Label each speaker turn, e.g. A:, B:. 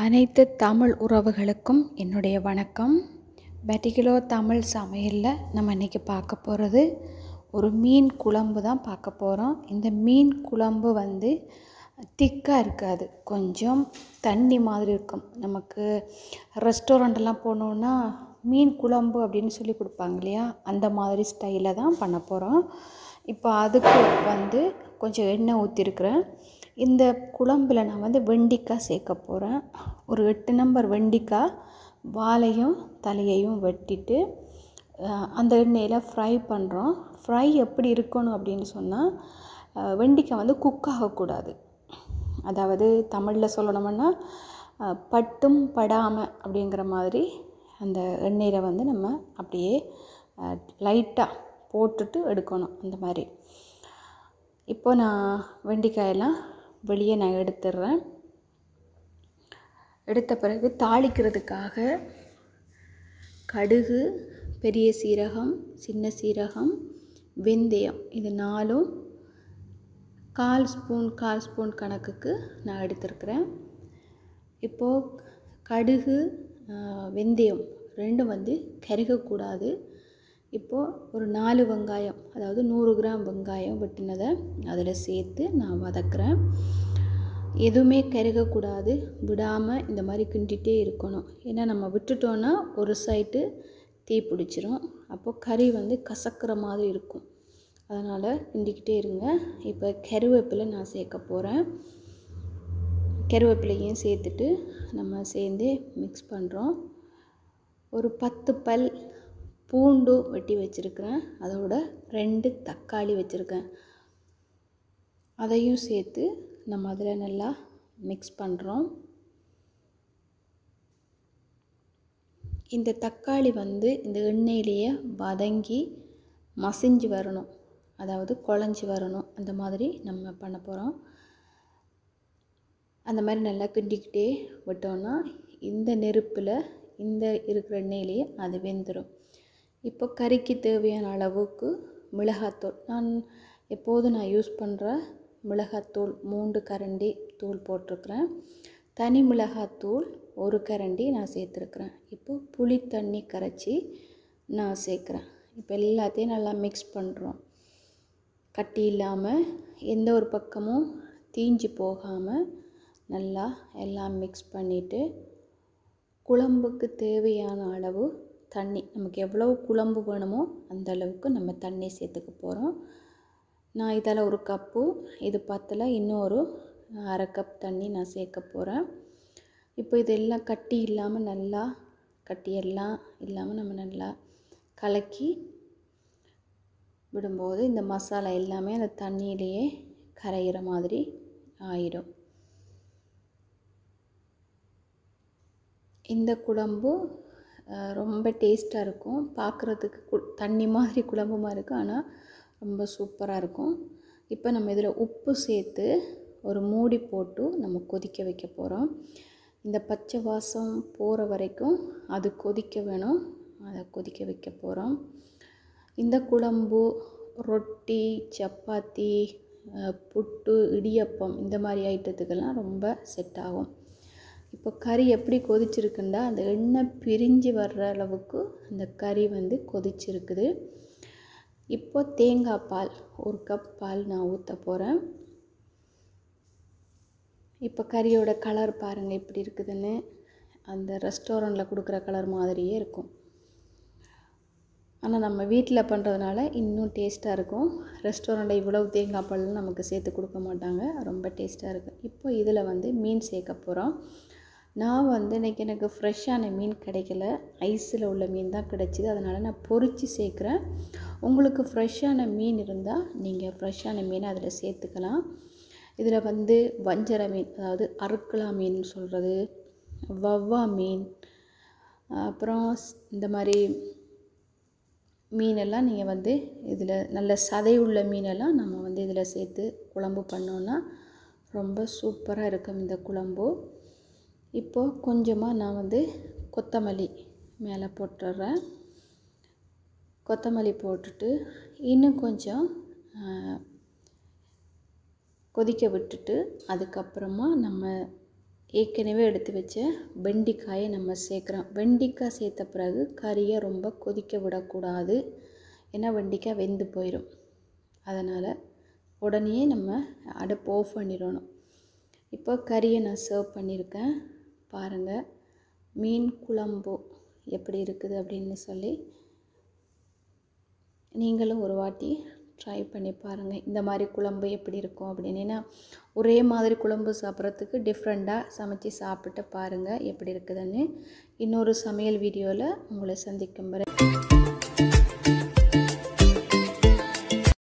A: அனைத்து தமிழ் உறவுகளுக்கும் என்னுடைய வணக்கம் பெட்டிகிலோ தமிழ் சமையலில் நம்ம இன்றைக்கி பார்க்க போகிறது ஒரு மீன் குழம்பு தான் பார்க்க போகிறோம் இந்த மீன் குழம்பு வந்து திக்காக இருக்காது கொஞ்சம் தண்ணி மாதிரி இருக்கும் நமக்கு ரெஸ்டாரண்ட்லாம் போனோன்னா மீன் குழம்பு அப்படின்னு சொல்லி கொடுப்பாங்க இல்லையா அந்த மாதிரி ஸ்டைலில் தான் பண்ண போகிறோம் இப்போ அதுக்கு வந்து கொஞ்சம் எண்ணெய் ஊற்றிருக்கிறேன் இந்த குழம்புல நான் வந்து வெண்டிக்காய் சேர்க்க போகிறேன் ஒரு எட்டு நம்பர் வெண்டிக்காய் வாலையும் தலையையும் வெட்டிட்டு அஹ், அந்த எண்ணெயில் ஃப்ரை பண்ணுறோம் ஃப்ரை எப்படி இருக்கணும் அப்படின்னு சொன்னால் அஹ், வெண்டிக்காய் வந்து குக் ஆகக்கூடாது அதாவது தமிழில் சொல்லணும்னா அஹ், பட்டும் படாமல் அப்படிங்கிற மாதிரி அந்த எண்ணெயில் வந்து நம்ம அப்படியே லைட்டாக போட்டுட்டு எடுக்கணும் அந்த மாதிரி இப்போ நான் வெண்டிக்காயெல்லாம் வெளியே நான் எடுத்துடுறேன் எடுத்த பிறகு தாளிக்கிறதுக்காக கடுகு பெரிய சீரகம் சின்ன சீரகம் வெந்தயம் இது நாலும் கால் ஸ்பூன் கால் ஸ்பூன் கணக்குக்கு நான் எடுத்திருக்கிறேன் இப்போது கடுகு ஆஹ், வெந்தயம் ரெண்டும் வந்து கருகக்கூடாது இப்போது ஒரு நாலு வெங்காயம் அதாவது நூறு கிராம் வெங்காயம் வெட்டினதை அதில் சேர்த்து நான் வதக்குறேன் எதுவுமே கருகக்கூடாது விடாமல் இந்த மாதிரி கிண்டிகிட்டே இருக்கணும் ஏன்னா நம்ம விட்டுட்டோன்னா ஒரு சைடு தீ பிடிச்சிரும் அப்போது கறி வந்து கசக்கிற மாதிரி இருக்கும் அதனால் கிண்டிக்கிட்டே இருங்க இப்போ கருவேப்பிலை நான் சேர்க்க போகிறேன் கருவேப்பிலையும் சேர்த்துட்டு நம்ம சேர்ந்து மிக்ஸ் பண்ணுறோம் ஒரு பத்து பல் பூண்டு வெட்டி வச்சுருக்கிறேன் அதோட ரெண்டு தக்காளி வச்சுருக்கேன் அதையும் சேர்த்து நம்ம அதில் நல்லா மிக்ஸ் பண்ணுறோம் இந்த தக்காளி வந்து இந்த எண்ணெயிலேயே வதங்கி மசிஞ்சு வரணும் அதாவது குழஞ்சி வரணும் அந்த மாதிரி நம்ம பண்ண போகிறோம் அந்த மாதிரி நல்லா கிண்டிக்கிட்டே விட்டோன்னா இந்த நெருப்பில் இந்த இருக்கிற எண்ணெயிலேயே அது வெந்துடும் இப்போ கறிக்கு தேவையான அளவுக்கு மிளகாத்தூள் நான் எப்போதும் நான் யூஸ் பண்ணுற மிளகாத்தூள் மூன்று கரண்டி தூள் போட்டிருக்கிறேன் தனி மிளகாத்தூள் ஒரு கரண்டி நான் சேர்த்துருக்குறேன் இப்போ புளி தண்ணி கரைச்சி நான் சேர்க்குறேன் இப்போ எல்லாத்தையும் நல்லா மிக்ஸ் பண்ணுறோம் கட்டி இல்லாமல் எந்த ஒரு பக்கமும் தீஞ்சு போகாமல் நல்லா எல்லாம் மிக்ஸ் பண்ணிவிட்டு குழம்புக்கு தேவையான அளவு தண்ணி நமக்கு எவ்வளவு குழம்பு வேணுமோ அந்த அளவுக்கு நம்ம தண்ணி சேர்த்துக்க போகிறோம் நான் இதில் ஒரு கப்பு இது பத்தில் இன்னொரு அரை கப் தண்ணி நான் சேர்க்க போகிறேன் இப்போ இதெல்லாம் கட்டி இல்லாமல் நல்லா கட்டி எல்லாம் இல்லாமல் நம்ம நல்லா கலக்கி விடும்போது இந்த மசாலா எல்லாமே அந்த தண்ணியிலேயே கரையிற மாதிரி ஆயிடும் இந்த குழம்பு அஹ், ரொம்ப டேஸ்ட்டாக இருக்கும் பார்க்குறதுக்கு கு தண்ணி மாதிரி குழம்பு மாதிரி இருக்கும் ஆனால் ரொம்ப சூப்பராக இருக்கும் இப்போ நம்ம இதில் உப்பு சேர்த்து ஒரு மூடி போட்டு நம்ம கொதிக்க வைக்க போகிறோம் இந்த பச்சை வாசம் போகிற வரைக்கும் அது கொதிக்க வேணும் அதை கொதிக்க வைக்க போகிறோம் இந்த குழம்பு ரொட்டி சப்பாத்தி அஹ், புட்டு இடியப்பம் இந்த மாதிரி ஐட்டத்துக்கெல்லாம் ரொம்ப செட் ஆகும் இப்போ கறி எப்படி கொதிச்சிருக்குண்டா அந்த எண்ணெய் பிரிஞ்சு வர்ற அளவுக்கு அந்த கறி வந்து கொதிச்சிருக்குது இப்போ தேங்காய் பால் ஒரு கப் பால் நான் ஊற்ற போகிறேன் இப்போ கறியோட கலர் பாருங்கள் எப்படி இருக்குதுன்னு அந்த ரெஸ்டாரண்ட்டில் கொடுக்குற கலர் மாதிரியே இருக்கும் ஆனால் நம்ம வீட்டில் பண்ணுறதுனால இன்னும் டேஸ்ட்டாக இருக்கும் ரெஸ்டாரண்ட்டில் இவ்வளவு தேங்காய் பால் நமக்கு சேர்த்து கொடுக்க மாட்டாங்க ரொம்ப டேஸ்ட்டாக இருக்கும் இப்போ இதில் வந்து மீன் சேர்க்க போகிறோம் நான் வந்து இன்றைக்கி எனக்கு ஃப்ரெஷ்ஷான மீன் கிடைக்கல ஐஸில் உள்ள மீன் தான் கிடைச்சிது அதனால் நான் பொரித்து சேர்க்குறேன் உங்களுக்கு ஃப்ரெஷ்ஷான மீன் இருந்தால் நீங்கள் ஃப்ரெஷ்ஷான மீனை அதில் சேர்த்துக்கலாம் இதில் வந்து வஞ்சர மீன் அதாவது அருக்கலா மீன் சொல்கிறது வவ்வா மீன் அப்புறம் ஸ்- இந்த மாதிரி மீனெல்லாம் நீங்கள் வந்து இதில் நல்ல சதை உள்ள மீனெல்லாம் நம்ம வந்து இதில் சேர்த்து குழம்பு பண்ணோன்னா ரொம்ப சூப்பராக இருக்கும் இந்த குழம்பு இப்போது கொஞ்சமாக நான் வந்து கொத்தமல்லி மேலே போட்டுடுறேன் கொத்தமல்லி போட்டுட்டு இன்னும் கொஞ்சம் ஆ, கொதிக்க விட்டுட்டு அதுக்கப்புறமா நம்ம ஏற்கனவே எடுத்து வச்ச வெண்டிக்காயை நம்ம சேர்க்குறோம் வெண்டிக்காய் சேர்த்த பிறகு கறியை ரொம்ப கொதிக்க விடக்கூடாது ஏன்னா வெண்டிக்காய் வெந்து போயிடும் அதனால் உடனே நம்ம அடுப்பு ஆஃப் பண்ணிடணும் இப்போ கறியை நான் சர்வ் பண்ணியிருக்கேன் பாருங்கள் மீன் குழம்பு எப்படி இருக்குது அப்படின்னு சொல்லி நீங்களும் ஒரு வாட்டி ட்ரை பண்ணி பாருங்கள் இந்த மாதிரி குழம்பு எப்படி இருக்கும் அப்படின்னு ஏன்னா ஒரே மாதிரி குழம்பு சாப்பிட்றதுக்கு டிஃப்ரெண்ட்டாக சமைச்சு சாப்பிட்டு பாருங்கள் எப்படி இருக்குதுன்னு இன்னொரு சமையல் வீடியோவில் உங்களை சந்திக்கும் வரை